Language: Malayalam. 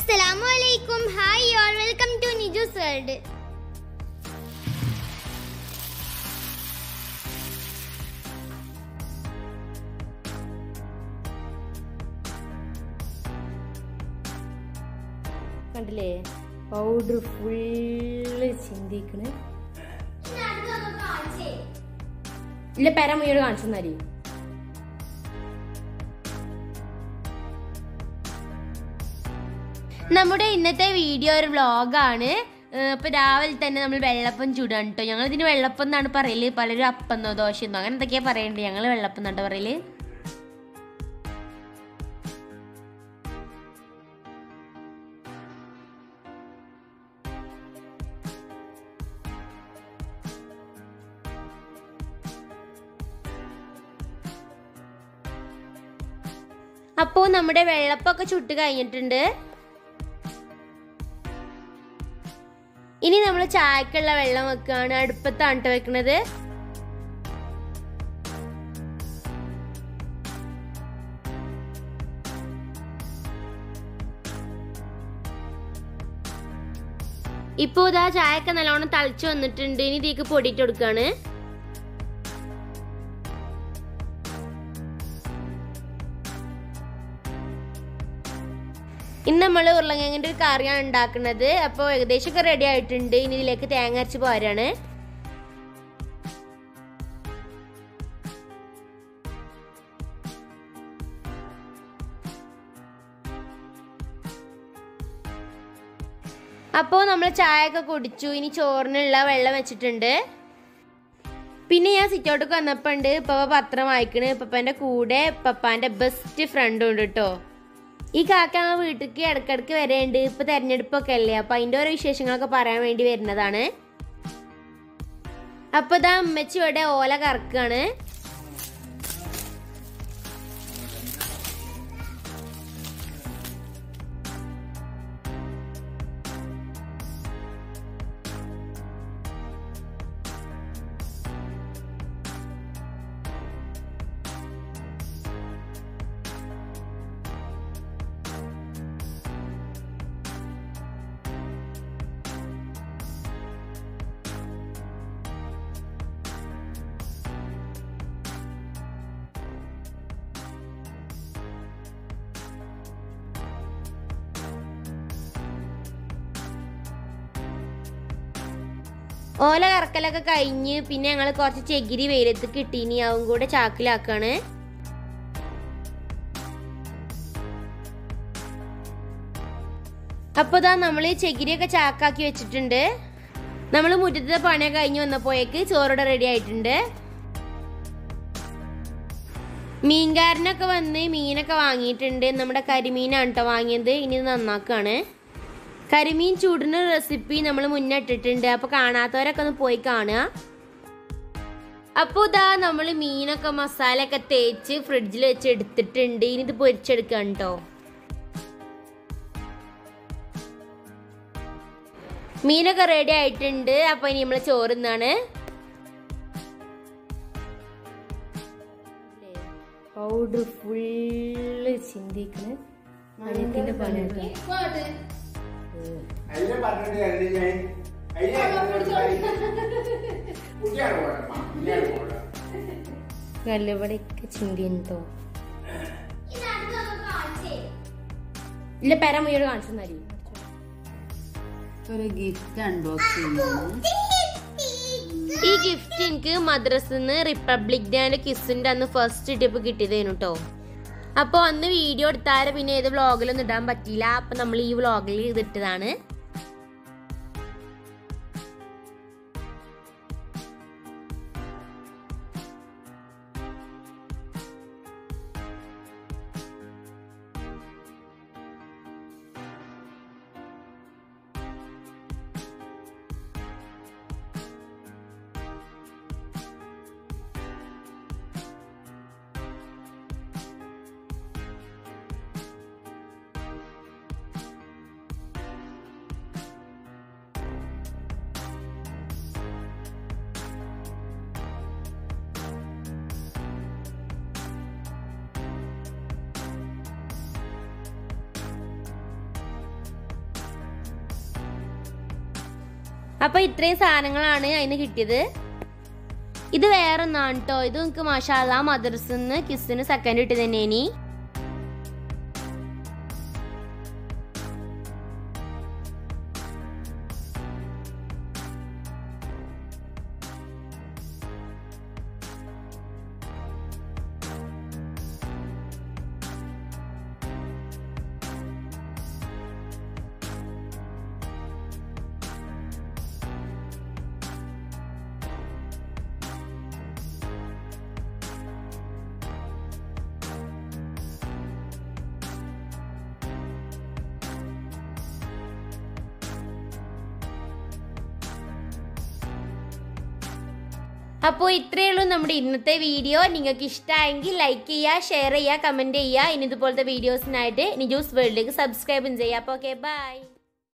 അസ്സലാമു അലൈക്കും hi all welcome to Niju's world കണ്ടില്ലേ പൗഡർ ഫുള്ള് ചിന്തിക്കണ് ഇല്ല പെര മുയ്യോട് കാണിച്ചു തന്നാരി നമ്മുടെ ഇന്നത്തെ വീഡിയോ ഒരു വ്ളോഗാണ് ഇപ്പൊ രാവിലെ തന്നെ നമ്മൾ വെള്ളപ്പം ചൂടാണ് കേട്ടോ ഞങ്ങൾ ഇതിന് വെള്ളപ്പം എന്നാണ് പറയല് പലരും അപ്പെന്നോ ദോശയെന്നോ അങ്ങനെ എന്തൊക്കെയാ പറയണ്ടേ ഞങ്ങൾ വെള്ളപ്പം എന്നാട്ടോ പറയല് അപ്പോ നമ്മുടെ വെള്ളപ്പൊക്കെ ചുട്ട് കഴിഞ്ഞിട്ടുണ്ട് ഇനി നമ്മൾ ചായക്കുള്ള വെള്ളം വെക്കുകയാണ് അടുപ്പത്താണ് ട്ടോ വെക്കണത് ഇപ്പോ ഇതാ ചായയൊക്കെ നല്ലോണം തളിച്ചു വന്നിട്ടുണ്ട് ഇനി ഇതിലേക്ക് പൊടിയിട്ട് കൊടുക്കുകയാണ് ഇന്ന് നമ്മൾ ഉരുളങ്കിഴങ്ങിന്റെ ഒരു കറിയാണ് ഉണ്ടാക്കുന്നത് അപ്പോൾ ഏകദേശം ഒക്കെ റെഡി ആയിട്ടുണ്ട് ഇനി ഇതിലേക്ക് തേങ്ങ അരച്ച് പോരാണ് അപ്പോൾ നമ്മൾ ചായയൊക്കെ കുടിച്ചു ഇനി ചോറിനുള്ള വെള്ളം വെച്ചിട്ടുണ്ട് പിന്നെ ഞാൻ സിറ്റൗട്ടൊക്കെ വന്നപ്പോൾ ഉണ്ട് ഇപ്പ പത്രം വായിക്കണ് ഇപ്പൻ്റെ കൂടെ പപ്പാന്റെ ബെസ്റ്റ് ഫ്രണ്ടും ഉണ്ട് കേട്ടോ ഈ കാക്ക ഞങ്ങൾ വീട്ടിലേക്ക് ഇടക്കിടക്ക് വരേണ്ട് ഇപ്പൊ തെരഞ്ഞെടുപ്പൊക്കെ അല്ലേ അപ്പൊ അതിന്റെ ഓരോ വിശേഷങ്ങളൊക്കെ പറയാൻ വേണ്ടി വരുന്നതാണ് അപ്പൊ ഇതാ അമ്മച്ചി ഇവിടെ ഓല കറക്കാണ് ഓല കറക്കലൊക്കെ കഴിഞ്ഞ് പിന്നെ ഞങ്ങൾ കുറച്ച് ചെകിരി വെയിലത്ത് കിട്ടീനി അതും കൂടെ ചാക്കിലാക്കാണ് അപ്പോൾ ഇതാ നമ്മൾ ഈ ചെകിരിയൊക്കെ ചാക്കാക്കി വെച്ചിട്ടുണ്ട് നമ്മൾ മുറ്റത്തെ പണിയൊക്കെ കഴിഞ്ഞ് വന്നപ്പോഴേക്ക് ചോറോടെ റെഡി ആയിട്ടുണ്ട് മീൻകാരനൊക്കെ വന്ന് മീനൊക്കെ വാങ്ങിയിട്ടുണ്ട് നമ്മുടെ കരിമീനാണ് കേട്ടോ വാങ്ങിയത് ഇനി ഇത് നന്നാക്കാണ് കരിമീൻ ചൂടിന് റെസിപ്പി നമ്മൾ മുന്നേ ഇട്ടിട്ടുണ്ട് അപ്പോൾ കാണാത്തവരൊക്കെ ഒന്ന് പോയി കാണുക അപ്പോൾ ഇതാ നമ്മൾ മീനൊക്കെ മസാല ഒക്കെ തേച്ച് ഫ്രിഡ്ജിൽ വെച്ച് എടുത്തിട്ടുണ്ട് ഇനി ഇത് പൊരിച്ചെടുക്കാം കേട്ടോ മീനൊക്കെ റെഡി ആയിട്ടുണ്ട് അപ്പോൾ ഇനി നമ്മൾ ചോറുന്നാണ് പൗഡർ ഫുള്ള് ചിന്തിക്കണ് മഴത്തിന്റെ പണിയുണ്ട് അതിനെ പറഞ്ഞിട്ട് കാര്യമില്ല ഞാൻ. അതിനെ കുട്ടിയാണ് പോകണം കുട്ടിയാണ് പോകണം നല്ലവിടെയൊക്കെ ചിന്തിയുണ്ടോ ഇല്ല പെര മുയ്യോട് കാണിച്ചു തന്നാരി ഒരു ഗിഫ്റ്റ് അൺബോക്സ് ചെയ്യുന്നു ഈ ഗിഫ്റ്റ് എനിക്ക് മദ്രസിന്ന് റിപ്പബ്ലിക് ഡേന്റെ കിസിന്റെ അന്ന് ഫസ്റ്റ് ടിപ്പ് കിട്ടിയതേനു കേട്ടോ അപ്പോൾ അന്ന് വീഡിയോ എടുത്താൽ പിന്നെ ഏത് വ്ളോഗിലൊന്നും ഇടാൻ പറ്റിയില്ല അപ്പൊ നമ്മൾ ഈ വ്ളോഗിൽ ഇതിട്ടതാണ് അപ്പോൾ ഇത്രയും സാധനങ്ങളാണ് അതിന് കിട്ടിയത് ഇത് വേറെ ഒന്നാണ് കേട്ടോ ഇത് നമുക്ക് മാഷാല്ല മദർസിന്ന് കിസ്സിന് സെക്കൻഡ് കിട്ടി തന്നെ ഇനി അപ്പോൾ ഇത്രയേ ഉള്ളൂ നമ്മുടെ ഇന്നത്തെ വീഡിയോ നിങ്ങൾക്ക് ഇഷ്ടമായെങ്കിൽ ലൈക്ക് ചെയ്യുക ഷെയർ ചെയ്യുക കമൻറ്റ് ചെയ്യുക ഇനി ഇതുപോലത്തെ വീഡിയോസിനായിട്ട് നിജൂസ് വേൾഡിലേക്ക് സബ്സ്ക്രൈബും ചെയ്യുക അപ്പോൾ ഓക്കെ ബൈ